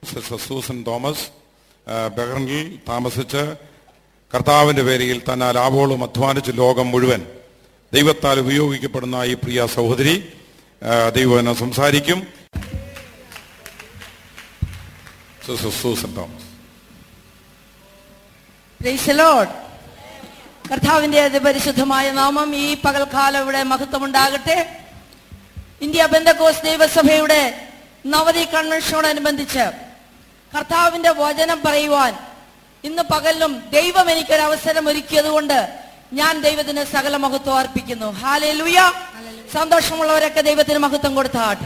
Sister Susan Thomas ആ, ബഹ്റിനിൽ താമസിച്ച് കർത്താവിന്റെ പേരിൽ തന്നാൽ ആവോളം അധ്വാനിച്ച് ലോകം മുഴുവൻ ദൈവത്താൽ ഉപയോഗിക്കപ്പെടുന്ന ഈ പ്രിയ സഹോദരി ആ, ദൈവം എന്നെ സംസാരിക്കും sister Susan Thomas Praise the Lord. കർത്താവിന്റെ അതിപരിശുദ്ധമായ നാമം ഈ പകൽക്കാലം ഇവിടെ മഹത്വമുണ്ടാകട്ടെ ഇന്ത്യ ബന്ധക്കോസ് ദൈവസഭയുടെ നവതി കൺവെൻഷനോടനുബന്ധിച്ച് കർത്താവിന്റെ വചനം പറയുവാൻ ഇന്ന് പകലിലും ദൈവം എനിക്കൊരു അവസരം ഒരുക്കിയത് കൊണ്ട് ഞാൻ ദൈവത്തിന് സകല മഹത്വം അർപ്പിക്കുന്നു ഹാലേ ലുയ സന്തോഷമുള്ളവരൊക്കെ ദൈവത്തിന് മഹത്വം കൊടുത്താട്ടെ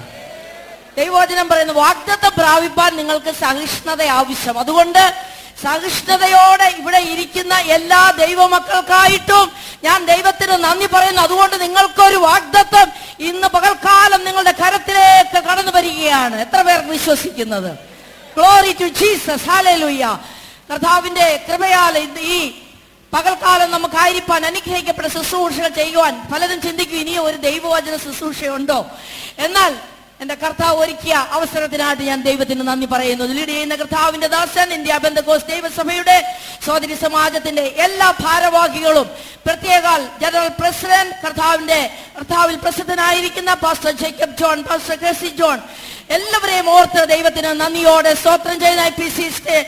ദൈവവചനം പറയുന്നു വാഗ്ദത്തം പ്രാപിപ്പാൻ നിങ്ങൾക്ക് സഹിഷ്ണുത ആവശ്യം അതുകൊണ്ട് സഹിഷ്ണുതയോടെ ഇവിടെ ഇരിക്കുന്ന എല്ലാ ദൈവമക്കൾക്കായിട്ടും ഞാൻ ദൈവത്തിന് നന്ദി പറയുന്നു അതുകൊണ്ട് നിങ്ങൾക്കൊരു വാഗ്ദത്തം ഇന്ന് പകൽക്കാലം നിങ്ങളുടെ കരത്തിലേക്ക് കടന്നു വരികയാണ് എത്ര പേർ വിശ്വസിക്കുന്നത് ഗ്ലോറി ടു ജീസസ് ഹാലലുയ്യ കർത്താവിന്റെ കൃപയാൽ ഇന്ന് ഈ പകൽക്കാലം നമുക്കായിരിക്കാൻ അനുഗ്രഹിക്കപ്പെട്ട ശുശ്രൂഷകൾ ചെയ്യുവാൻ പലരും ചിന്തിക്കും ഇനിയും ഒരു ദൈവവചന ശുശ്രൂഷയുണ്ടോ എന്നാൽ എന്റെ കർത്താവ് ഒരുക്കിയ അവസരത്തിനായിട്ട് ഞാൻ ദൈവത്തിന് നന്ദി പറയുന്നു ലീഡ് ചെയ്യുന്ന കർത്താവിന്റെ ദാസൻ ഇന്ത്യ ബന്ധകോസ് ദൈവസഭയുടെ സോദരി സമാജത്തിന്റെ എല്ലാ ഭാരവാഹികളും പ്രത്യേകാൽ ജനറൽ പ്രസിഡന്റ് കർത്താവിന്റെ കർത്താവിൽ പ്രസിദ്ധനായിരിക്കുന്ന pastor Jacob John pastor K C John എല്ലാവരെയും ഓർത്ത് ദൈവത്തിന് നന്ദിയോടെ സ്തോത്രം ചെയ്യുന്ന I P C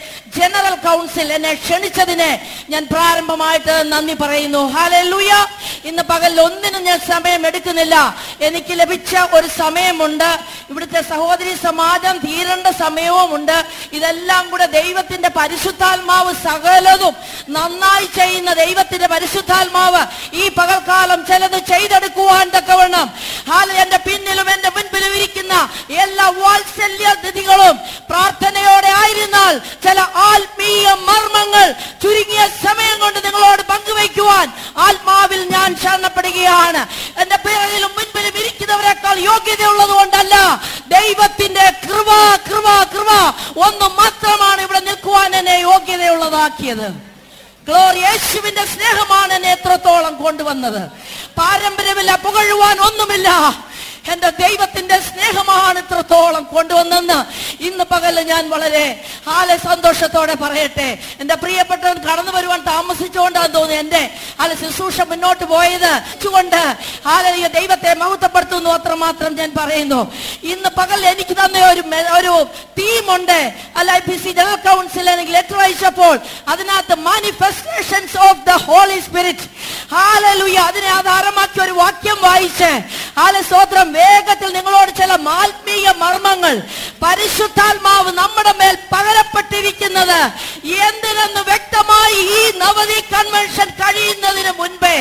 general council എന്നെ ക്ഷണിച്ചതിന് ഞാൻ പ്രാരംഭമായിട്ട് നന്ദി പറയുന്നു ഹാലൂയ ഇന്ന് പകൽ ഒന്നിനും ഞാൻ സമയം എടുക്കുന്നില്ല എനിക്ക് ലഭിച്ച ഒരു സമയമുണ്ട് ഇവിടുത്തെ സഹോദരി സമാജം തീരേണ്ട സമയവുമുണ്ട് ഇതെല്ലാം കൂടെ ദൈവത്തിന്റെ പരിശുദ്ധാത്മാവ് സകലതും നന്നായി ചെയ്യുന്ന ദൈവത്തിന്റെ പരിശുദ്ധാത്മാവ് ഈ പകൽക്കാലം ചിലത് ചെയ്തെടുക്കുവാൻ തക്കവണ്ണം ഹാല എന്റെ പിന്നിലും എന്റെ മുൻപിലും ഇരിക്കുന്ന എല്ലാ വാത്സല്യതിഥികളും പ്രാർത്ഥനയോടെ ആയിരുന്നാൽ ചില ആത്മീയ മർമ്മങ്ങൾ ചുരുങ്ങിയ സമയം കൊണ്ട് നിങ്ങളോട് പങ്കുവയ്ക്കുവാൻ ആത്മാവിൽ ഞാൻ ശരണപ്പെടുകയാണ് എന്റെ പിറകിലും മുൻപിലും ഇരിക്കുന്നവരെക്കാൾ യോഗ്യതയുള്ളത് കൊണ്ടല്ല ദൈവത്തിന്റെ കൃപ കൃപ കൃപ ഒന്ന് മാത്രമാണ് ഇവിടെ നിൽക്കുവാൻ എന്നെ യോഗ്യതയുള്ളതാക്കിയത് ഗ്ലോറി യേശുവിന്റെ സ്നേഹമാണ് എന്നെ എത്രത്തോളം കൊണ്ടുവന്നത് പാരമ്പര്യമില്ല പുകഴുവാൻ ഒന്നുമില്ല എന്റെ ദൈവത്തിന്റെ സ്നേഹമാണ് ഇത്രത്തോളം കൊണ്ടുവന്നെന്ന് ഇന്ന് പകല് ഞാൻ വളരെ ആലെ സന്തോഷത്തോടെ പറയട്ടെ എന്റെ പ്രിയപ്പെട്ടവൻ കടന്നു വരുവാൻ താമസിച്ചുകൊണ്ടാന്ന് തോന്നുന്നു എന്റെ ആലെ ശുശ്രൂഷ മുന്നോട്ട് പോയത് കൊണ്ട് ആലയ ദൈവത്തെ മഹത്വപ്പെടുത്തുന്നു അത്രമാത്രം ഞാൻ പറയുന്നു ഇന്ന് പകൽ എനിക്ക് തന്നെ ഒരു മെ- ഒരു തീമുണ്ട് അല്ല I P C general council എനിക്ക് ലെറ്റർ അയച്ചപ്പോൾ അതിനകത്ത് manifestations of the holy spirit hallelujah അതിനെ ആധാരമാക്കി ഒരു വാക്യം വായിച്ച് ഹാല സ്തോത്രം വേഗത്തിൽ നിങ്ങളോട് ചില ആത്മീയ മർമ്മങ്ങൾ പരിശുദ്ധാത്മാവ് നമ്മുടെ മേൽ പകരപ്പെട്ടിരിക്കുന്നത് എന്തിനെന്ന് വ്യക്തമായി ഈ നവതി കൺവെൻഷൻ കഴിയുന്നതിന് മുൻപേ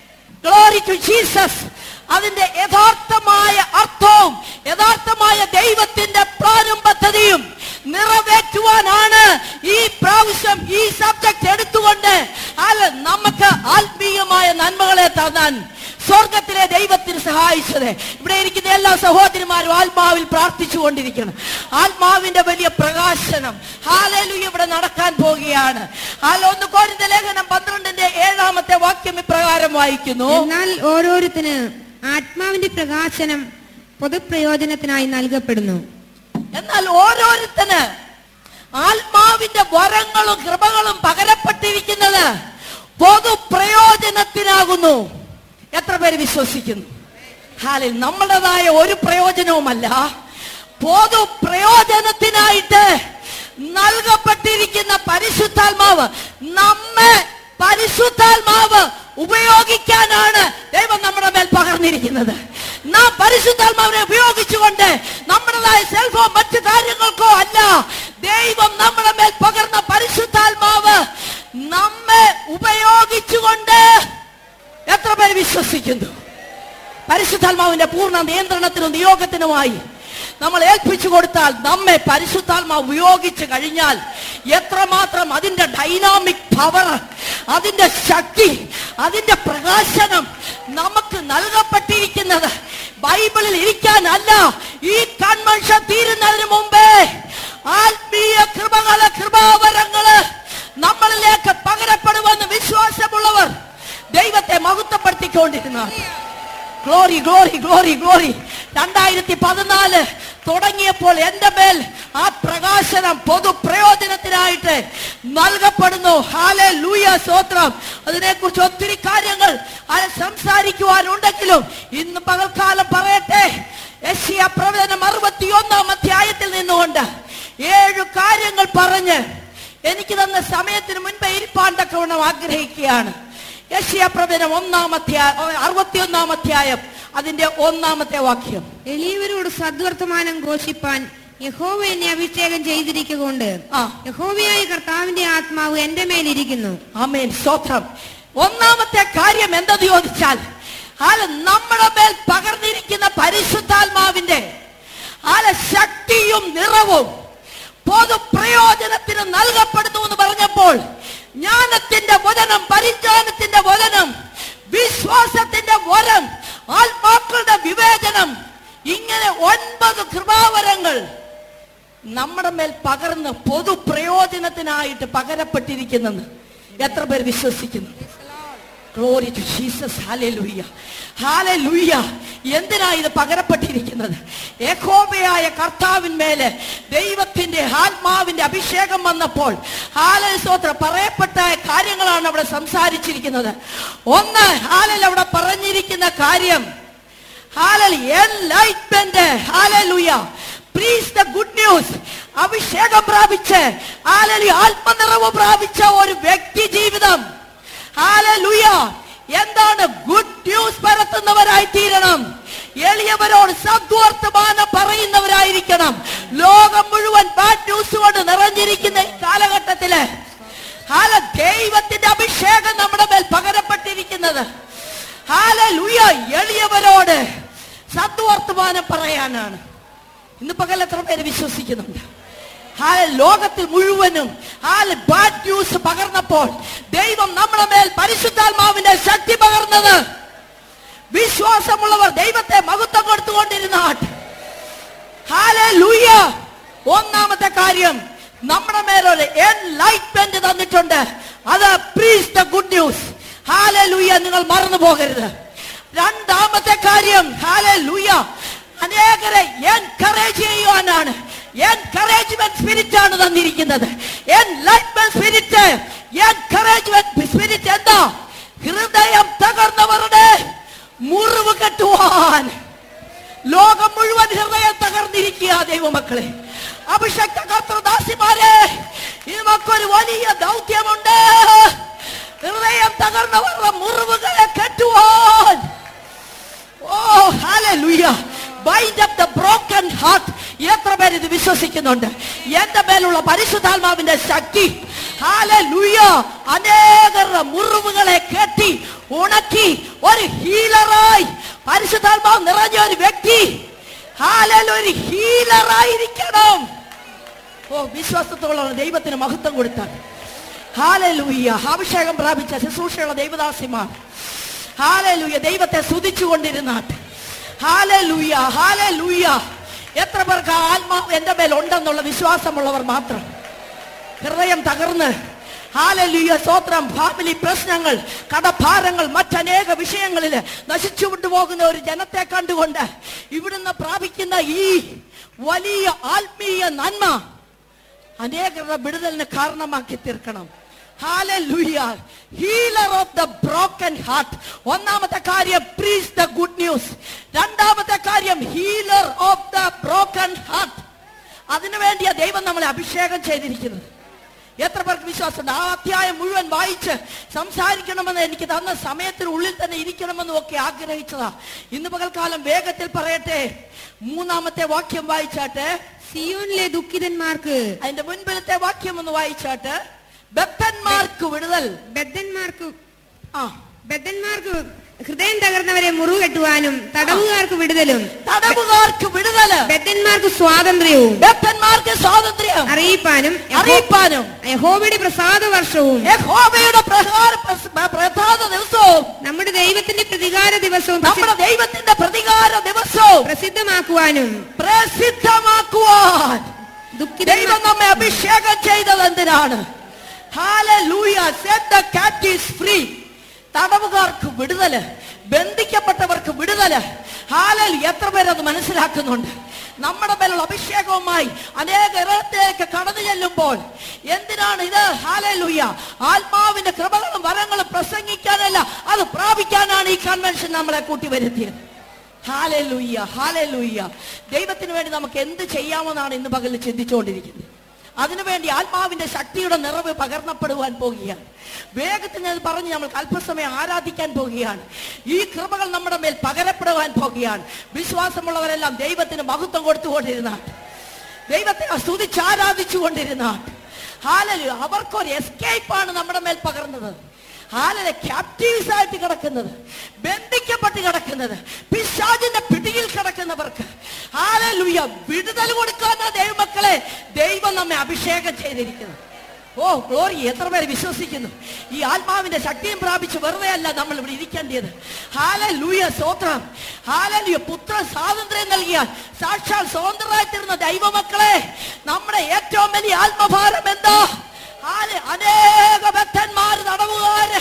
ഗ്ലോറി ടു ജീസസ് അതിന്റെ യഥാർത്ഥമായ അർത്ഥവും യഥാർത്ഥമായ ദൈവത്തിന്റെ പ്ലാനും പദ്ധതിയും നിറവേറ്റുവാനാണ് ഈ പ്രാവശ്യം ഈ സബ്ജക്ട് എടുത്തുകൊണ്ട് അല്ല നമുക്ക് ആത്മീയമായ നന്മകളെ തന്നാൻ സ്വർഗത്തിലെ ദൈവത്തിന് സഹായിച്ചത് ഇവിടെ ഇരിക്കുന്ന എല്ലാ സഹോദരിമാരും ആത്മാവിൽ പ്രാർത്ഥിച്ചു കൊണ്ടിരിക്കണം ആത്മാവിന്റെ വലിയ പ്രകാശനം ഹാലലു ഇവിടെ നടക്കാൻ പോവുകയാണ് ഹാല ഒന്ന് കോരിന്റെ ലേഖനം പന്ത്രണ്ടിന്റെ ഏഴാമത്തെ വാക്യം ഇപ്രകാരം വായിക്കുന്നു എന്നാൽ ഓരോരുത്തന് ആത്മാവിന്റെ പ്രകാശനം പൊതുപ്രയോജനത്തിനായി നൽകപ്പെടുന്നു എന്നാൽ ഓരോരുത്തന് ആത്മാവിന്റെ വരങ്ങളും കൃപകളും പകരപ്പെട്ടിരിക്കുന്നത് പൊതുപ്രയോജനത്തിനാകുന്നു എത്ര പേര് വിശ്വസിക്കുന്നു ഹാലിൽ നമ്മുടേതായ ഒരു പ്രയോജനവുമല്ല പൊതു പ്രയോജനത്തിനായിട്ട് നൽകപ്പെട്ടിരിക്കുന്ന പരിശുദ്ധാത്മാവ് നമ്മെ പരിശുദ്ധാത്മാവ് ഉപയോഗിക്കാനാണ് ദൈവം നമ്മുടെ മേൽ പകർന്നിരിക്കുന്നത് നാം പരിശുദ്ധാത്മാവിനെ ഉപയോഗിച്ചുകൊണ്ട് നമ്മുടേതായ സെൽഫോ മറ്റു കാര്യങ്ങൾക്കോ അല്ല ദൈവം നമ്മുടെ മേൽ പകർന്ന പരിശുദ്ധാത്മാവ് നമ്മെ ഉപയോഗിച്ചുകൊണ്ട് എത്ര പേര് വിശ്വസിക്കുന്നു പരിശുദ്ധാത്മാവിന്റെ പൂർണ്ണ നിയന്ത്രണത്തിനും നിയോഗത്തിനുമായി നമ്മൾ ഏൽപ്പിച്ചു കൊടുത്താൽ നമ്മെ പരിശുദ്ധാത്മാവ് ഉപയോഗിച്ച് കഴിഞ്ഞാൽ എത്രമാത്രം അതിന്റെ ഡൈനാമിക് പവർ അതിന്റെ ശക്തി അതിന്റെ പ്രകാശനം നമുക്ക് നൽകപ്പെട്ടിരിക്കുന്നത് ബൈബിളിൽ ഇരിക്കാനല്ല ഈ കൺവെൻഷൻ തീരുന്നതിന് മുമ്പേ ആത്മീയ കൃപകള് കൃപാവരങ്ങള് നമ്മളിലേക്ക് പകരപ്പെടുമെന്ന് വിശ്വാസമുള്ളവർ ദൈവത്തെ മഹത്വപ്പെടുത്തിക്കൊണ്ടിരുന്നു ഗ്ലോറി ഗ്ലോറി ഗ്ലോറി ഗ്ലോറി രണ്ടായിരത്തി പതിനാല് തുടങ്ങിയപ്പോൾ എന്റെ മേൽ ആ പ്രകാശനം പൊതു പ്രയോജനത്തിനായിട്ട് നൽകപ്പെടുന്നു ഹാലെ ലൂയ സ്തോത്രം അതിനെക്കുറിച്ച് ഒത്തിരി കാര്യങ്ങൾ അത് സംസാരിക്കുവാനുണ്ടെങ്കിലും ഇന്ന് പകൽക്കാലം പറയട്ടെ യശിയ പ്രവചനം അറുപത്തിയൊന്നാം അധ്യായത്തിൽ നിന്നുകൊണ്ട് ഏഴു കാര്യങ്ങൾ പറഞ്ഞ് എനിക്ക് തന്ന സമയത്തിന് മുൻപേ ഇരിപ്പാൻ തക്കവണ്ണം ആഗ്രഹിക്കുകയാണ് യശിയ പ്രവചനം ഒന്നാം അധ്യായം അറുപത്തിയൊന്നാം അധ്യായം അതിന്റെ ഒന്നാമത്തെ വാക്യം എളിയവരോട് സദ്വർത്തമാനം ഘോഷിപ്പാൻ യഹോവ എന്നെ അഭിഷേകം ചെയ്തിരിക്കൊണ്ട് ആ. യഹോവയായ കർത്താവിന്റെ ആത്മാവ് എന്റെ മേലിരിക്കുന്നു ആമേൻ സ്തോത്രം ഒന്നാമത്തെ കാര്യം എന്തെന്ന് ചോദിച്ചാൽ ആല നമ്മുടെ മേൽ പകർന്നിരിക്കുന്ന പരിശുദ്ധാത്മാവിന്റെ ആല ശക്തിയും നിറവും പൊതു പ്രയോജനത്തിന് നൽകപ്പെടുന്നു എന്ന് പറഞ്ഞപ്പോൾ ജ്ഞാനത്തിന്റെ വചനം പരിജ്ഞാനത്തിന്റെ വചനം വിശ്വാസത്തിന്റെ വരം ആത്മാക്കളുടെ വിവേചനം ഇങ്ങനെ ഒൻപത് കൃപാവരങ്ങൾ നമ്മുടെ മേൽ പകർന്ന് പൊതു പ്രയോജനത്തിനായിട്ട് പകരപ്പെട്ടിരിക്കുന്നെന്ന് എത്ര പേർ വിശ്വസിക്കുന്നു glory to Jesus hallelujah hallelujah എന്തിനാ ഇത് പകരപ്പെട്ടിരിക്കുന്നത് ഏകോപയായ കർത്താവിന്മേലെ ദൈവത്തിന്റെ ആത്മാവിന്റെ അഭിഷേകം വന്നപ്പോൾ ഹാലൽ സ്തോത്ര പറയപ്പെട്ട കാര്യങ്ങളാണ് അവിടെ സംസാരിച്ചിരിക്കുന്നത് ഒന്ന് ഹാലൽ അവിടെ പറഞ്ഞിരിക്കുന്ന കാര്യം ഹാലൽ enlightenment hallelujah please the good news അഭിഷേകം പ്രാപിച്ച് ഹാലലി ആത്മനിറവ് പ്രാപിച്ച ഒരു വ്യക്തി ജീവിതം ഹാലലുയ എന്താണ് ഗുഡ് ന്യൂസ് പരത്തുന്നവരായി തീരണം എളിയവരോട് സദ്വർത്തമാനം പറയുന്നവരായിരിക്കണം ലോകം മുഴുവൻ ബാഡ് ന്യൂസ് കൊണ്ട് നിറഞ്ഞിരിക്കുന്ന ഈ കാലഘട്ടത്തില് ഹാല ദൈവത്തിന്റെ അഭിഷേകം നമ്മുടെ മേൽ പകരപ്പെട്ടിരിക്കുന്നത് ഹാലലുയ എളിയവരോട് സദ്വർത്തമാനം പറയാനാണ് ഇന്ന് പകൽ എത്ര പേര് വിശ്വസിക്കുന്നുണ്ട് ആ ലോകത്തിൽ മുഴുവനും ആ ബാഡ് ന്യൂസ് പകർന്നപ്പോൾ ദൈവം നമ്മുടെ മേൽ പരിശുദ്ധാത്മാവിന്റെ ശക്തി പകർന്നത് വിശ്വാസമുള്ളവർ ദൈവത്തെ മഹത്വം കൊടുത്തുകൊണ്ടിരുന്നാട്ട് ഹാലൂയ ഒന്നാമത്തെ കാര്യം നമ്മുടെ മേലൊരു എൻലൈറ്റ്മെന്റ് തന്നിട്ടുണ്ട് അത് പ്രീസ് ദ ഗുഡ് ന്യൂസ് ഹാലൂയ നിങ്ങൾ മറന്നു പോകരുത് രണ്ടാമത്തെ കാര്യം ഹാലൂയ അനേകരെ എൻകറേജ് ചെയ്യുവാനാണ് എൻകറേജ്മെന്റ് സ്പിരിറ്റ് ആണ് തന്നിരിക്കുന്നത് എൻലൈറ്റ്മെന്റ് സ്പിരിറ്റ് എൻകറേജ്മെന്റ് സ്പിരിറ്റ് എന്താ ഹൃദയം തകർന്നവരുടെ മുറിവ് കെട്ടുവാൻ ലോകം മുഴുവൻ ഹൃദയം തകർന്നിരിക്കുക ദൈവമക്കളെ അഭിഷക്ത കർത്തൃദാസിമാരെ നമുക്കൊരു വലിയ ദൗത്യമുണ്ട് ഹൃദയം തകർന്നവരുടെ മുറിവുകളെ കെട്ടുവാൻ oh hallelujah bind up the broken heart എത്ര പേര് ഇത് വിശ്വസിക്കുന്നുണ്ട് എന്റെ മേലുള്ള പരിശുദ്ധാത്മാവിന്റെ ശക്തി ഹാലൂയ അനേകരുടെ മുറിവുകളെ കെട്ടി ഉണക്കി ഒരു ഹീലറായി പരിശുദ്ധാത്മാവ് നിറഞ്ഞ ഒരു വ്യക്തി ഹാലൽ ഒരു ഹീലറായിരിക്കണം ഓ വിശ്വാസത്തോളം ദൈവത്തിന് മഹത്വം കൊടുത്താൽ ഹാലലൂയ അഭിഷേകം പ്രാപിച്ച ശുശ്രൂഷയുള്ള ദൈവദാസിമാർ ഹാലലൂയ ദൈവത്തെ സ്തുതിച്ചുകൊണ്ടിരുന്നാട്ട് ഹാലലൂയ ഹാലലൂയ എത്ര പേർക്ക് ആ ആത്മാവ് എന്റെ മേൽ ഉണ്ടെന്നുള്ള വിശ്വാസമുള്ളവർ മാത്രം ഹൃദയം തകർന്ന് ഹാലലൂയ സ്വോത്രം ഫാമിലി പ്രശ്നങ്ങൾ കടഭാരങ്ങൾ മറ്റനേക വിഷയങ്ങളിൽ നശിച്ചു വിട്ടുപോകുന്ന ഒരു ജനത്തെ കണ്ടുകൊണ്ട് ഇവിടുന്ന് പ്രാപിക്കുന്ന ഈ വലിയ ആത്മീയ നന്മ അനേകരുടെ വിടുതലിന് കാരണമാക്കി തീർക്കണം Hallelujah. Healer of the broken heart. ഒന്നാമത്തെ കാര്യം പ്രീസ് ദ ഗുഡ് ന്യൂസ് രണ്ടാമത്തെ കാര്യം healer of the broken heart അതിനുവേണ്ടിയാ ദൈവം നമ്മളെ അഭിഷേകം ചെയ്തിരിക്കുന്നത് എത്ര പേർക്ക് വിശ്വാസമുണ്ട് ആ അധ്യായം മുഴുവൻ വായിച്ച് സംസാരിക്കണമെന്ന് എനിക്ക് തന്ന സമയത്തിനുള്ളിൽ തന്നെ ഇരിക്കണമെന്നും ഒക്കെ ആഗ്രഹിച്ചതാ ഇന്ന് പകൽക്കാലം വേഗത്തിൽ പറയട്ടെ മൂന്നാമത്തെ വാക്യം വായിച്ചാട്ടെ സിയോനിലെ ദുഃഖിതന്മാർക്ക് അതിന്റെ മുൻപിലത്തെ വാക്യം ഒന്ന് വായിച്ചാട്ട് ബദ്ധന്മാർക്ക് വിടുതൽ ബദ്ധന്മാർക്ക് ആ ബദ്ധന്മാർക്ക് ഹൃദയം തകർന്നവരെ മുറിവ് കെട്ടുവാനും തടവുകാർക്ക് വിടുതലും തടവുകാർക്ക് വിടുതല് ബദ്ധന്മാർക്ക് സ്വാതന്ത്ര്യവും ബദ്ധന്മാർക്ക് സ്വാതന്ത്ര്യം അറിയിപ്പാനും യഹോ- അറിയിപ്പാനും യഹോവയുടെ പ്രസാദ വർഷവും യഹോവയുടെ പ്രഹാര പ്രധാന ദിവസവും നമ്മുടെ ദൈവത്തിന്റെ പ്രതികാര ദിവസവും പ്രസി- നമ്മുടെ ദൈവത്തിന്റെ പ്രതികാര ദിവസവും പ്രസിദ്ധമാക്കുവാനും പ്രസിദ്ധമാക്കുവാൻ ദുഃഖിതന്മാർ ദൈവം നമ്മെ അഭിഷേകം ചെയ്തത് എന്തിനാണ് Hallelujah. Set the captives free. തടവുകാർക്ക് വിടുതല് ബന്ധിക്കപ്പെട്ടവർക്ക് വിടുതല് ഹാലൽ എത്ര പേരത് മനസ്സിലാക്കുന്നുണ്ട് നമ്മുടെ മേലുള്ള അഭിഷേകവുമായി അനേക ഇറത്തിലേക്ക് കടന്നു ചെല്ലുമ്പോൾ എന്തിനാണ് ഇത് ഹാലലുയ്യ ആത്മാവിന്റെ കൃപകളും വരങ്ങളും പ്രസംഗിക്കാനല്ല അത് പ്രാപിക്കാനാണ് ഈ കൺവെൻഷൻ നമ്മളെ കൂട്ടി വരുത്തിയത് ഹാലലുയ്യ ഹാലലുയ്യ ദൈവത്തിന് വേണ്ടി നമുക്ക് എന്ത് ചെയ്യാമെന്നാണ് ഇന്ന് പകലിൽ ചിന്തിച്ചുകൊണ്ടിരിക്കുന്നത് അതിനുവേണ്ടി ആത്മാവിന്റെ ശക്തിയുടെ നിറവ് പകർന്നപ്പെടുവാൻ പോകുകയാണ് വേഗത്തിൽ ഞാൻ പറഞ്ഞ് നമ്മൾ അല്പസമയം ആരാധിക്കാൻ പോകുകയാണ് ഈ കൃപകൾ നമ്മുടെ മേൽ പകരപ്പെടുവാൻ പോകുകയാണ് വിശ്വാസമുള്ളവരെല്ലാം ദൈവത്തിന് മഹത്വം കൊടുത്തുകൊണ്ടിരുന്നാണ് ദൈവത്തെ സ്തുതിച്ച് ആരാധിച്ചു കൊണ്ടിരുന്നാണ് ഹാലലു അവർക്കൊരു എസ്കേപ്പാണ് നമ്മുടെ മേൽ പകർന്നത് ഹാലലെ ക്യാപ്റ്റീവ്സ് ആയിട്ട് കിടക്കുന്നത് ബന്ധിക്കപ്പെട്ട് കിടക്കുന്നത് പിശാചിന്റെ പിടിയിൽ കിടക്കുന്നവർക്ക് ഹാലലുയ വിടുതൽ കൊടുക്കാന്ന ദൈവമക്കളെ ദൈവം നമ്മെ അഭിഷേകം ചെയ്തിരിക്കുന്നു ഓ ഗ്ലോറി എത്ര പേര് വിശ്വസിക്കുന്നു ഈ ആത്മാവിന്റെ ശക്തിയും പ്രാപിച്ച് വെറുതെ അല്ല നമ്മൾ ഇവിടെ ഇരിക്കേണ്ടത് ഹാല ലൂയ സ്വോത്രം ഹാല ലൂയ പുത്ര സ്വാതന്ത്ര്യം നൽകിയാൽ സാക്ഷാൽ സ്വതന്ത്രരായിത്തീർന്ന ദൈവമക്കളെ നമ്മുടെ ഏറ്റവും വലിയ ആത്മഭാരം എന്താ ഹാല അനേക ഭക്തന്മാര് തടവുകാര്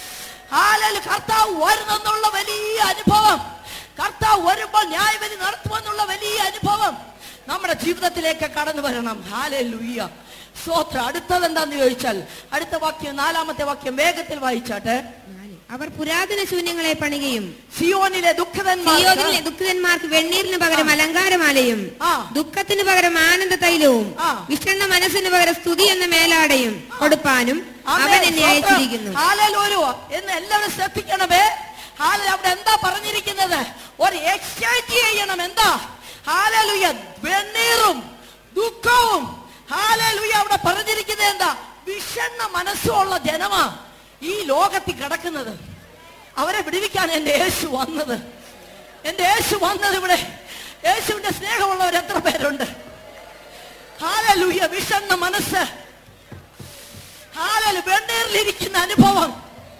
ഹാലല് കർത്താവ് വരുന്നെന്നുള്ള വലിയ അനുഭവം കർത്താവ് വരുമ്പോൾ ന്യായവിധി നടത്തുമെന്നുള്ള വലിയ അനുഭവം നമ്മുടെ ജീവിതത്തിലേക്ക് കടന്നു വരണം ഹാലെ ലുയ്യ സ്വോത്ര അടുത്തത് എന്താന്ന് ചോദിച്ചാൽ അടുത്ത വാക്യം നാലാമത്തെ വാക്യം വേഗത്തിൽ വായിച്ചാട്ടെ അവർ പുരാതന ശൂന്യങ്ങളെ പണികയും സിയോനിലെ ദുഃഖിതന്മാർ സിയോനിലെ ദുഃഖിതന്മാർക്ക് വെണ്ണീരിന് പകരം അലങ്കാരമാലയും ആ. ദുഃഖത്തിന് പകരം ആനന്ദ തൈലവും ആ. വിഷണ്ണ മനസ്സിന് പകരം സ്തുതി എന്ന മേലാടയും കൊടുപ്പാനും അവൻ എന്നെ അയച്ചിരിക്കുന്നു ഹാലലൂരു എന്ന് എല്ലാവരും ശ്രദ്ധിക്കണമേ ഹാല അവിടെ എന്താ പറഞ്ഞിരിക്കുന്നത് ഒരു എക്സ്ചേഞ്ച് ചെയ്യണം എന്താ ഹാലലുയ വെണ്ണീറും ദുഃഖവും ഹാലലുയ അവിടെ പറഞ്ഞിരിക്കുന്നത് എന്താ വിഷണ്ണ മനസ്സുള്ള ജനമാ ഈ ലോകത്തിൽ കിടക്കുന്നത് അവരെ വിടുവിക്കാൻ എന്റെ യേശു വന്നത് എന്റെ യേശു വന്നത് ഇവിടെ യേശുവിന്റെ സ്നേഹമുള്ളവർ എത്ര പേരുണ്ട് ഹാലലുയ വിഷണ്ണ മനസ്സ് ഹാലല് വെണ്ണീറിലിരിക്കുന്ന അനുഭവം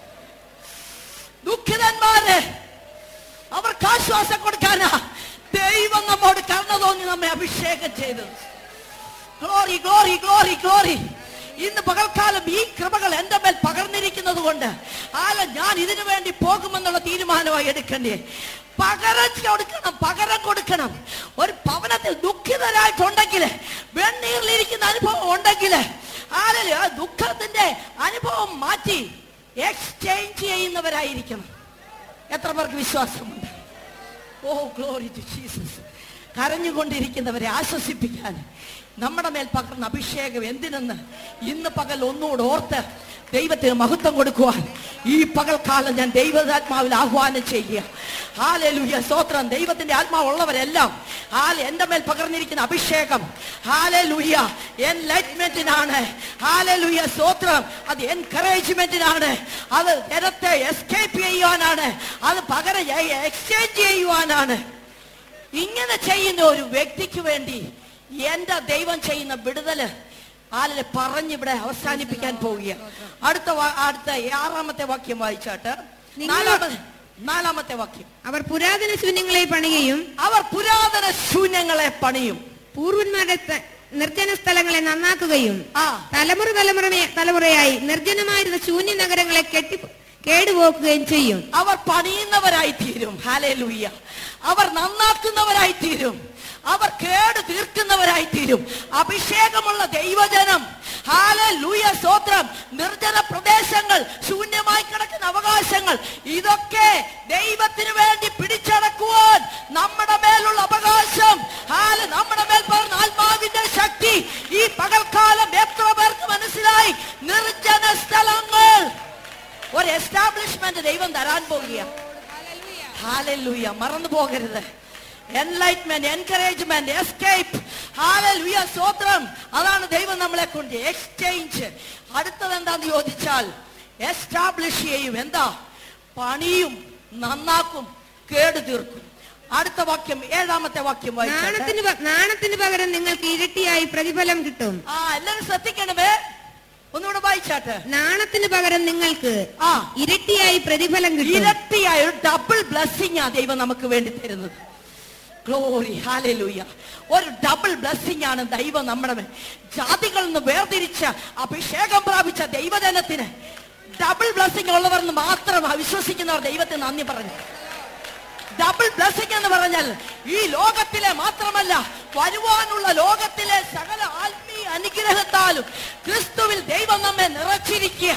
ദുഃഖിതന്മാര് അവർക്ക് ആശ്വാസം കൊടുക്കാനാ ദൈവം നമ്മോട് കരുണ തോന്നി നമ്മെ അഭിഷേകം ചെയ്തത് ഗ്ലോറി ഗ്ലോറി ഗ്ലോറി ഗ്ലോറി ഇന്ന് പകൽക്കാലം ഈ കൃപകൾ എന്റെ മേൽ പകർന്നിരിക്കുന്നത് കൊണ്ട് ആല ഞാൻ ഇതിനു വേണ്ടി പോകുമെന്നുള്ള തീരുമാനമായി എടുക്കണ്ടേ പകരം കൊടുക്കണം പകരം കൊടുക്കണം ഒരു ഭവനത്തിൽ ദുഃഖിതരായിട്ടുണ്ടെങ്കിൽ വെണ്ണീറിലിരിക്കുന്ന അനുഭവം ഉണ്ടെങ്കിൽ ആലല് ആ ദുഃഖത്തിന്റെ അനുഭവം മാറ്റി എക്സ്ചേഞ്ച് ചെയ്യുന്നവരായിരിക്കണം എത്ര പേർക്ക് വിശ്വാസമുണ്ട് ഓ ഗ്ലോറി ടു ജീസസ് കരഞ്ഞുകൊണ്ടിരിക്കുന്നവരെ ആശ്വസിപ്പിക്കാൻ നമ്മുടെ മേൽ പകർന്ന അഭിഷേകം എന്തിനെന്ന് ഇന്ന് പകൽ ഒന്നുകൂടെ ഓർത്ത് ദൈവത്തിന് മഹത്വം കൊടുക്കുവാൻ ഈ പകൽക്കാലം ഞാൻ ദൈവതാത്മാവിൽ ആഹ്വാനം ചെയ്യുക ഹാലലുയ സ്തോത്രം ദൈവത്തിന്റെ ആത്മാവുള്ളവരെല്ലാം ഹാല എന്റെ മേൽ പകർന്നിരിക്കുന്ന അഭിഷേകം ഹാലലുയ എൻലൈറ്റ്മെന്റിനാണ് ഹാലലുയ സ്തോത്രം അത് എൻകറേജ്മെന്റിനാണ് അത് ജനത്തെ എസ്കേപ്പ് ചെയ്യുവാനാണ് അത് പകരം എക്സ്ചേഞ്ച് ചെയ്യുവാനാണ് ഇങ്ങനെ ചെയ്യുന്ന ഒരു വ്യക്തിക്ക് വേണ്ടി എന്റെ ദൈവം ചെയ്യുന്ന വിടുതല് ആലിനെ പറഞ്ഞിവിടെ അവസാനിപ്പിക്കാൻ പോവുക അടുത്ത വാ- അടുത്ത ആറാമത്തെ വാക്യം വായിച്ചാട്ട് നിങ്ങൾ- നാലാമത്തെ നാലാമത്തെ വാക്യം അവർ പുരാതന ശൂന്യങ്ങളെ പണികയും അവർ പുരാതന ശൂന്യങ്ങളെ പണിയും പൂർവന്മാരുടെ ത- നിർജ്ജന സ്ഥലങ്ങളെ നന്നാക്കുകയും ആ തലമുറ തലമുറ തലമുറയായി നിർജ്ജനമായിരുന്ന ശൂന്യ നഗരങ്ങളെ കെട്ടി കേടുപോക്കുകയും ചെയ്യും അവർ പണിയുന്നവരായി തീരും ഹാലേ അവർ നന്നാക്കുന്നവരായി തീരും അവർ കേട് തീർക്കുന്നവരായി തീരും അഭിഷേകമുള്ള ദൈവജനം ഹാല ലൂയ സ്തോത്രം നിർജ്ജന പ്രദേശങ്ങൾ ശൂന്യമായി കിടക്കുന്ന അവകാശങ്ങൾ ഇതൊക്കെ ദൈവത്തിന് വേണ്ടി പിടിച്ചടക്കുവാൻ നമ്മുടെ മേലുള്ള അവകാശം ഹാല നമ്മുടെ മേൽ പറഞ്ഞ ആത്മാവിന്റെ ശക്തി ഈ പകൽക്കാലം എത്ര പേർക്ക് മനസ്സിലായി നിർജ്ജന സ്ഥലങ്ങൾ ഒരു എസ്റ്റാബ്ലിഷ്മെന്റ് ദൈവം തരാൻ പോവുകയാണ് ഹാലൂയ മറന്നു പോകരുത് എൻലൈറ്റ്മെന്റ് എൻകറേജ്മെന്റ് എസ്കേപ്പ് ഹാലൂയ സ്വോത്രം അതാണ് ദൈവം നമ്മളെ കൊണ്ട് എക്സ്ചേഞ്ച് അടുത്തത് എന്താന്ന് ചോദിച്ചാൽ എസ്റ്റാബ്ലിഷ് ചെയ്യും എന്താ പണിയും നന്നാക്കും കേട് തീർക്കും അടുത്ത വാക്യം ഏഴാമത്തെ വാക്യം വായിച്ചാട്ടെ നാണത്തിന് പ- നാണത്തിന് പകരം നിങ്ങൾക്ക് ഇരട്ടിയായി പ്രതിഫലം കിട്ടും ആ എല്ലാരും ശ്രദ്ധിക്കണമേ ഒന്നുകൂടെ വായിച്ചാട്ടെ നാണത്തിന് പകരം നിങ്ങൾക്ക് ആ ഇരട്ടിയായി പ്രതിഫലം കിട്ടും ഇരട്ടിയായ ഒരു ഡബിൾ ബ്ലെസ്സിങ് ആ ദൈവം നമുക്ക് വേണ്ടി തരുന്നത് ഗ്ലോറി ഹാലലൂയ ഒരു ഡബിൾ ബ്ലെസ്സിങ് ആണ് ദൈവം നമ്മുടെ മേൽ ജാതികളിൽ നിന്ന് വേർതിരിച്ച അഭിഷേകം പ്രാപിച്ച ദൈവജനത്തിന് ഡബിൾ ബ്ലെസ്സിങ് ഉള്ളവർ എന്ന് മാത്രം വിശ്വസിക്കുന്നവർ ദൈവത്തെ നന്ദി പറഞ്ഞു ഡബിൾ ബ്ലസ്സിംഗ് എന്ന് പറഞ്ഞാൽ ഈ ലോകത്തിലെ മാത്രമല്ല വരുവാനുള്ള ലോകത്തിലെ സകല ആത്മീയ അനുഗ്രഹത്താലും ക്രിസ്തുവിൽ ദൈവം നമ്മെ നിറച്ചിരിക്കുക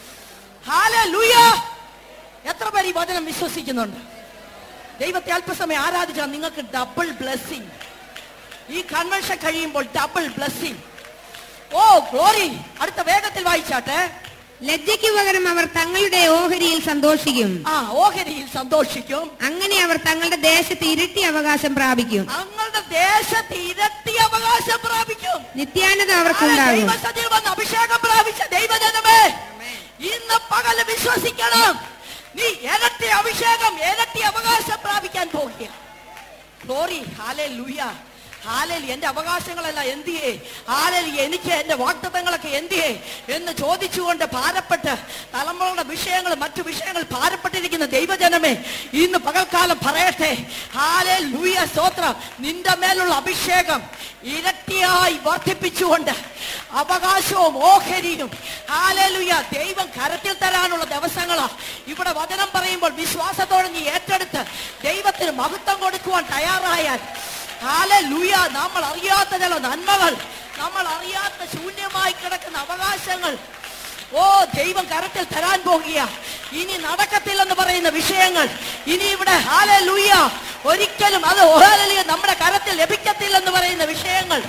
ഹാലലൂയ എത്ര പേര് ഈ വചനം വിശ്വസിക്കുന്നുണ്ട് ദൈവത്തെ അല്പസമയം ആരാധിച്ചാൽ നിങ്ങൾക്ക് ഡബിൾ ബ്ലെസ്സിങ് ഈ കൺവെൻഷൻ കഴിയുമ്പോൾ ഡബിൾ ബ്ലെസ്സിങ് ഓ ഗ്ലോറി അടുത്ത വേഗത്തിൽ വായിച്ചാട്ടെ ലജ്ജയ്ക്ക് പകരം അവർ തങ്ങളുടെ ഓഹരിയിൽ സന്തോഷിക്കും ആ ഓഹരിയിൽ സന്തോഷിക്കും അങ്ങനെ അവർ തങ്ങളുടെ ദേശത്ത് ഇരട്ടി അവകാശം പ്രാപിക്കും തങ്ങളുടെ ദേശത്ത് ഇരട്ടി അവകാശം പ്രാപിക്കും നിത്യാനത അവർക്കുണ്ടാകും ദൈവസത്തിൽ വന്ന് അഭിഷേകം പ്രാപിച്ച ദൈവജനമേ ഇന്ന് പകല് വിശ്വസിക്കണം നീ ഇരട്ടി അഭിഷേകം ഇരട്ടി അവകാശം പ്രാപിക്കാൻ പോകുക ഗ്ലോറി ഹാലേ ലൂയ ഹാലൽ എന്റെ അവകാശങ്ങളെല്ലാം എന്തിയേ ഹാലൽ എനിക്ക് എന്റെ വാക്തത്വങ്ങളൊക്കെ എന്തിയേ എന്ന് ചോദിച്ചുകൊണ്ട് ഭാരപ്പെട്ട് തലമുറയുടെ വിഷയങ്ങൾ മറ്റു വിഷയങ്ങൾ ഭാരപ്പെട്ടിരിക്കുന്ന ദൈവജനമേ ഇന്ന് പകൽക്കാലം പറയട്ടെ ഹാലേ ലൂയ സ്തോത്രം നിന്റെ മേലുള്ള അഭിഷേകം ഇരട്ടിയായി വർദ്ധിപ്പിച്ചുകൊണ്ട് അവകാശവും ഓഹരിയും ഹാലലുയ ദൈവം കരത്തിൽ തരാനുള്ള ദിവസങ്ങളാ ഇവിടെ വചനം പറയുമ്പോൾ വിശ്വാസത്തോടെ നീ ഏറ്റെടുത്ത് ദൈവത്തിന് മഹത്വം കൊടുക്കുവാൻ തയ്യാറായാൽ ഹാലലുയ നമ്മൾ അറിയാത്ത ചില നന്മകൾ നമ്മൾ അറിയാത്ത ശൂന്യമായി കിടക്കുന്ന അവകാശങ്ങൾ ഓ ദൈവം കരത്തിൽ തരാൻ പോകുക ഇനി നടക്കത്തില്ലെന്ന് പറയുന്ന വിഷയങ്ങൾ ഇനി ഇവിടെ ഹാലലുയ ഒരിക്കലും അത് ഓഹാലലിയ നമ്മുടെ കരത്തിൽ ലഭിക്കത്തില്ലെന്ന് പറയുന്ന വിഷയങ്ങൾ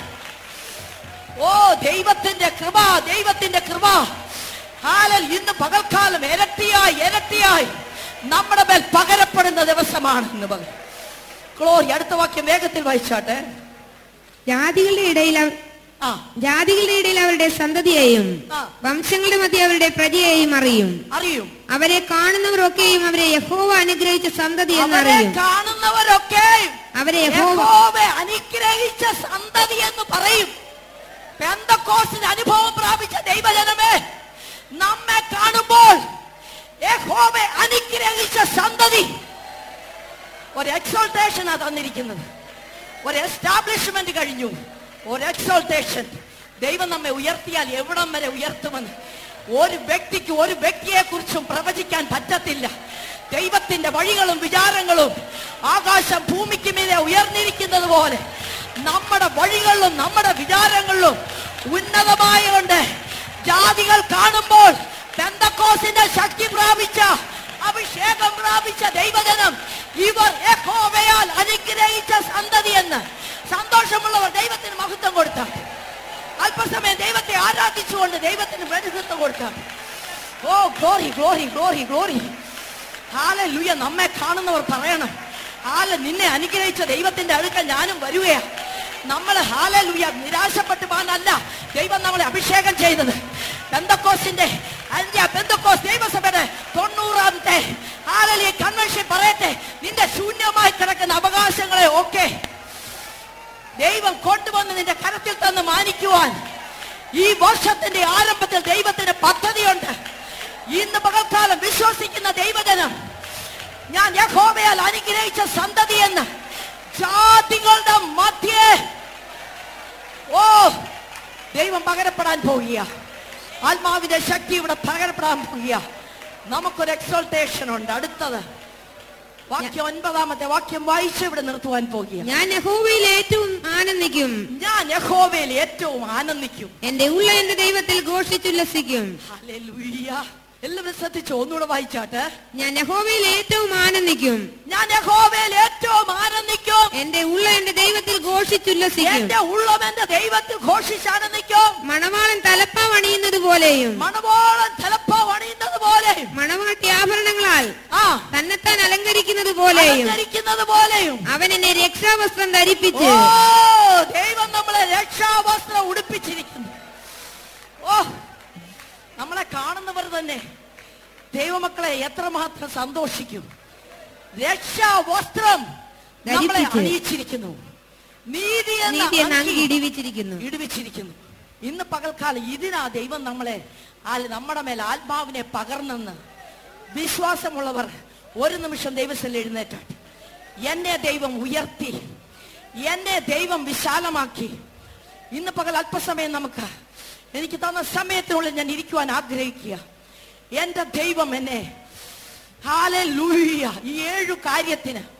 ഓ ദൈവത്തിന്റെ കൃപ ദൈവത്തിന്റെ കൃപ ഹാലൽ ഇന്ന് പകൽക്കാലം ഇരട്ടിയായി ഇരട്ടിയായി നമ്മുടെ മേൽ പകരപ്പെടുന്ന ദിവസമാണ് ഇന്ന് പകൽ ക്ലോറി അടുത്ത വാക്യം വേഗത്തിൽ വായിച്ചാട്ടെ ജാതികളുടെ ഇടയിൽ അവ- ആ ജാതികളുടെ ഇടയിൽ അവരുടെ സന്തതിയെയും ആ. വംശങ്ങളുടെ മധ്യ അവരുടെ പ്രജയെയും അറിയും അറിയും അവരെ കാണുന്നവരൊക്കെയും അവരെ യഹോവ അനുഗ്രഹിച്ച സന്തതി അവരെ എന്നറിയും കാണുന്നവരൊക്കെ അവരെ യഹോവ യഹോവയെ അനുഗ്രഹിച്ച സന്തതി എന്ന് പറയും പെന്തക്കോസിന് അനുഭവം പ്രാപിച്ച ദൈവജനമേ നമ്മെ കാണുമ്പോൾ യഹോവയെ അനുഗ്രഹിച്ച സന്തതി ഒരു എക്സോൾട്ടേഷനാ തന്നിരിക്കുന്നത് ഒരു എസ്റ്റാബ്ലിഷ്മെന്റ് കഴിഞ്ഞു ഒരു എക്സോൾട്ടേഷൻ ദൈവം നമ്മെ ഉയർത്തിയാൽ എവിടം വരെ ഉയർത്തുമെന്ന് ഒരു വ്യക്തിക്ക് ഒരു വ്യക്തിയെ കുറിച്ചും പ്രവചിക്കാൻ പറ്റത്തില്ല ദൈവത്തിന്റെ വഴികളും വിചാരങ്ങളും ആകാശം ഭൂമിക്ക് മീതെ ഉയർന്നിരിക്കുന്നത് പോലെ നമ്മുടെ വഴികളിലും നമ്മുടെ വിചാരങ്ങളിലും ഉന്നതമായുണ്ട് ജാതികൾ കാണുമ്പോൾ പെന്തക്കോസിന്റെ ശക്തി പ്രാപിച്ച അഭിഷേകം പ്രാപിച്ച ദൈവജനം ഇവർ യഹോവയാൽ അനുഗ്രഹിച്ച സന്തതി എന്ന് സന്തോഷമുള്ളവർ ദൈവത്തിന് മഹത്വം കൊടുത്താൽ അല്പസമയം ദൈവത്തെ ആരാധിച്ചുകൊണ്ട് ദൈവത്തിന് മനുഷ്യത്വം കൊടുക്കാം oh glory glory glory glory hallelujah നമ്മെ കാണുന്നവർ പറയണം ഹാല നിന്നെ അനുഗ്രഹിച്ച ദൈവത്തിന്റെ അടുക്കൽ ഞാനും വരികയാ നമ്മൾ ഹാലലുയ നിരാശപ്പെട്ടു പോകാനല്ല ദൈവം നമ്മളെ അഭിഷേകം ചെയ്തത് ബന്ധക്കോസിന്റെ അന്ത്യ ബന്ധക്കോസ് ദൈവസഭയുടെ തൊണ്ണൂറാമത്തെ ഹാലലിയ കൺവെൻഷൻ പറയട്ടെ നിന്റെ ശൂന്യമായി കിടക്കുന്ന അവകാശങ്ങളെ ഒക്കെ ദൈവം കൊണ്ടുവന്ന് നിന്റെ കരത്തിൽ തന്ന് മാനിക്കുവാൻ ഈ വർഷത്തിന്റെ ആരംഭത്തിൽ ദൈവത്തിന് പദ്ധതിയുണ്ട് ഇന്ന് പകൽക്കാലം വിശ്വസിക്കുന്ന ദൈവജനം ഞാൻ യഹോവയാൽ അനുഗ്രഹിച്ച സന്തതി എന്ന് ജാതികളുടെ മധ്യേ ഓ ദൈവം പകരപ്പെടാൻ പോകുക ആത്മാവിന്റെ ശക്തി ഇവിടെ പകരപ്പെടാൻ പോകുക നമുക്കൊരു എക്സോൾട്ടേഷൻ ഉണ്ട് അടുത്തത് വാക്യം ഒൻപതാമത്തെ വാക്യം വായിച്ച് ഇവിടെ നിർത്തുവാൻ പോകുക ഞാൻ യഹോവയിൽ ഏറ്റവും ആനന്ദിക്കും ഞാൻ യഹോവയിൽ ഏറ്റവും ആനന്ദിക്കും എന്റെ ഉള്ള എന്റെ ദൈവത്തിൽ ഘോഷിച്ചുല്ലസിക്കും ഹല്ലേലൂയ. എല്ലാവരും ശ്രദ്ധിച്ചു ഒന്നുകൂടെ വായിച്ചാട്ടെ ഞാൻ യഹോവയിൽ ഏറ്റവും ആനന്ദിക്കും ഞാൻ യഹോവയിൽ ഏറ്റവും ആനന്ദിക്കും എന്റെ ഉള്ള എന്റെ ദൈവത്തിൽ ഘോഷിച്ചുല്ലസിക്കും എന്റെ ഉള്ളം എന്റെ ദൈവത്തിൽ ഘോഷിച്ചാനന്ദിക്കും മണവാളൻ തലപ്പാവ് അണിയുന്നത് പോലെയും മണവോളം തലപ്പം അണിയുന്നത് പോലെ മണവാട്ടി ആഭരണങ്ങളാൽ ആ തന്നെത്താൻ അലങ്കരിക്കുന്നത് പോലെയും അലങ്കരിക്കുന്നത് പോലെയും അവൻ എന്നെ രക്ഷാവസ്ത്രം ധരിപ്പിച്ച് ഓ ദൈവം നമ്മളെ രക്ഷാവസ്ത്രം ഉടുപ്പിച്ചിരിക്കുന്നു ഓ നമ്മളെ കാണുന്നവർ തന്നെ ദൈവമക്കളെ എത്രമാത്രം സന്തോഷിക്കും രക്ഷാവസ്ത്രം നമ്മളെ ധരിപ്പിച്ച്. അണിയിച്ചിരിക്കുന്നു നീതി എന്ന നീതി എന്ന അങ്കി അങ്കി ഇടിവിച്ചിരിക്കുന്നു ഇടിവിച്ചിരിക്കുന്നു ഇന്ന് പകൽക്കാലം ഇതിനാ ദൈവം നമ്മളെ ആ- നമ്മുടെ മേൽ ആത്മാവിനെ പകർന്നെന്ന് വിശ്വാസമുള്ളവർ ഒരു നിമിഷം ദൈവത്തിൽ എഴുന്നേറ്റാട്ടെ എന്നെ ദൈവം ഉയർത്തി എന്നെ ദൈവം വിശാലമാക്കി ഇന്ന് പകൽ അല്പസമയം നമുക്ക് എനിക്ക് തന്ന സമയത്തിനുള്ളിൽ ഞാൻ ഇരിക്കുവാൻ ആഗ്രഹിക്കുക എന്റെ ദൈവം എന്നെ ഹാലൂയ ഈ ഏഴു കാര്യത്തിന്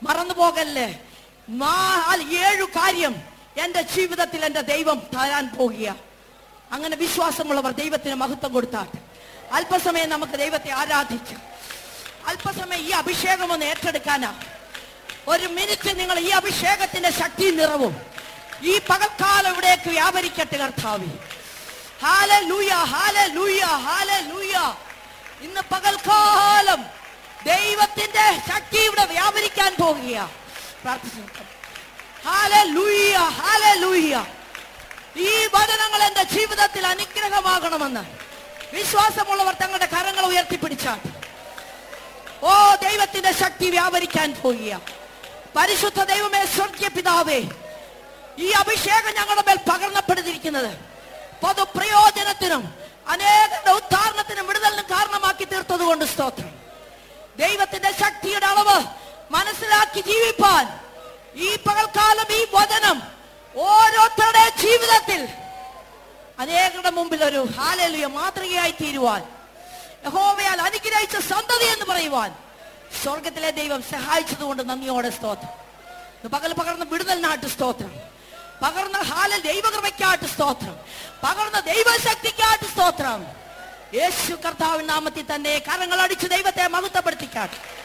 മറന്നു പോകല്ലേ നാല് ഏഴു കാര്യം എന്റെ ജീവിതത്തിൽ എന്റെ ദൈവം തരാൻ പോകുക അങ്ങനെ വിശ്വാസമുള്ളവർ ദൈവത്തിന് മഹത്വം കൊടുത്താട്ടെ അല്പസമയം നമുക്ക് ദൈവത്തെ ആരാധിക്കാം അല്പസമയം ഈ അഭിഷേകം ഒന്ന് ഏറ്റെടുക്കാനാ ഒരു മിനിറ്റ് നിങ്ങൾ ഈ അഭിഷേകത്തിന്റെ ശക്തി നിറവും ഈ പകൽക്കാലം ഇവിടേക്ക് വ്യാപരിക്കട്ടെ കർത്താവി ഹാല ലൂയ ഹാല ലൂയ ഹാല ലൂയ ഇന്ന് പകൽക്കാലം ദൈവത്തിന്റെ ശക്തി ഇവിടെ വ്യാപരിക്കാൻ പോകുക പ്രാർത്ഥിച്ചു ഹാല ലൂയ ഹാല ലൂയ ഈ വചനങ്ങൾ എന്റെ ജീവിതത്തിൽ അനുഗ്രഹമാകണമെന്ന് വിശ്വാസമുള്ളവർ തങ്ങളുടെ കരങ്ങൾ ഉയർത്തിപ്പിടിച്ചാൽ ഓ ദൈവത്തിന്റെ ശക്തി വ്യാപരിക്കാൻ പോകുക പരിശുദ്ധ ദൈവമേ സ്വർഗീയ പിതാവേ ഈ അഭിഷേകം ഞങ്ങളുടെ മേൽ പകർന്നപ്പെടുത്തിയിരിക്കുന്നത് പൊതുപ്രയോജനത്തിനും അനേകരുടെ ഉദ്ധാരണത്തിനും വിടുതലിനും കാരണമാക്കി തീർത്തത് കൊണ്ട് സ്തോത്രം ദൈവത്തിന്റെ ശക്തിയുടെ അളവ് മനസ്സിലാക്കി ജീവിപ്പാൻ ഈ പകൽക്കാലം ഈ വചനം ഓരോരുത്തരുടെ ജീവിതത്തിൽ അനേകരുടെ മുമ്പിൽ ഒരു ഹാലലുയ മാതൃകയായി തീരുവാൻ യഹോവയാൽ അനുഗ്രഹിച്ച സന്തതി എന്ന് പറയുവാൻ സ്വർഗത്തിലെ ദൈവം സഹായിച്ചതുകൊണ്ട് നന്ദിയോടെ സ്തോത്രം ഇന്ന് പകൽ പകർന്ന വിടുതലിനാട്ട് സ്തോത്രം പകർന്ന ഹാല ദൈവകൃപയ്ക്കാട്ട് സ്തോത്രം പകർന്ന ദൈവശക്തിക്കാട്ട് സ്തോത്രം യേശു കർത്താവിൻ നാമത്തിൽ തന്നെ കരങ്ങൾ അടിച്ച് ദൈവത്തെ മഹത്വപ്പെടുത്തിക്കാട്ടെ